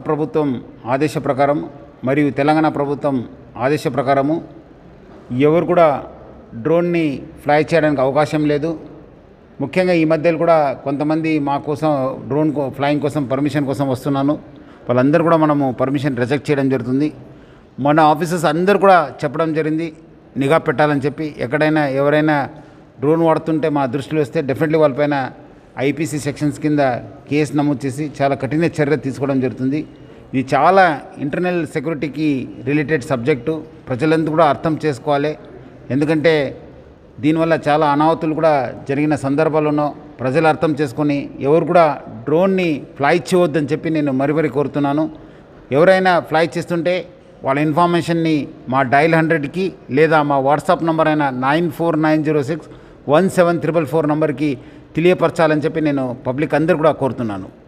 ప్రభుత్వం ఆదేశ ప్రకారం మరియు తెలంగాణ ప్రభుత్వం ఆదేశ ప్రకారము ఎవరు కూడా డ్రోన్ని ఫ్లై చేయడానికి అవకాశం లేదు ముఖ్యంగా ఈ మధ్యలో కూడా కొంతమంది మా కోసం డ్రోన్ కో- ఫ్లయింగ్ కోసం పర్మిషన్ కోసం వస్తున్నాను వాళ్ళందరూ కూడా మనము పర్మిషన్ రిజెక్ట్ చేయడం జరుగుతుంది మన ఆఫీసర్స్ అందరూ కూడా చెప్పడం జరిగింది నిఘా పెట్టాలని చెప్పి ఎక్కడైనా ఎవరైనా డ్రోన్ వాడుతుంటే మా దృష్టిలో వస్తే డెఫినెట్లీ వాళ్ళపైన ఐపీసీ సెక్షన్స్ కింద కేసు నమోదు చేసి చాలా కఠిన చర్య తీసుకోవడం జరుగుతుంది ఇది చాలా ఇంటర్నల్ సెక్యూరిటీకి రిలేటెడ్ సబ్జెక్టు ప్రజలందరూ కూడా అర్థం చేసుకోవాలి ఎందుకంటే దీనివల్ల చాలా అనాహతులు కూడా జరిగిన సందర్భాలను ప్రజలు అర్థం చేసుకొని ఎవరు కూడా డ్రోన్ని ఫ్లై చేయవద్దని చెప్పి నేను మరి మరి కోరుతున్నాను ఎవరైనా ఫ్లై చేస్తుంటే వాళ్ళ ఇన్ఫర్మేషన్ని మా డైల్ హండ్రెడ్కి లేదా మా వాట్సాప్ నంబర్ అయిన nine four nine zero six one seven triple four నంబర్కి తెలియపరచాలని చెప్పి నేను పబ్లిక్ అందరు కూడా కోరుతున్నాను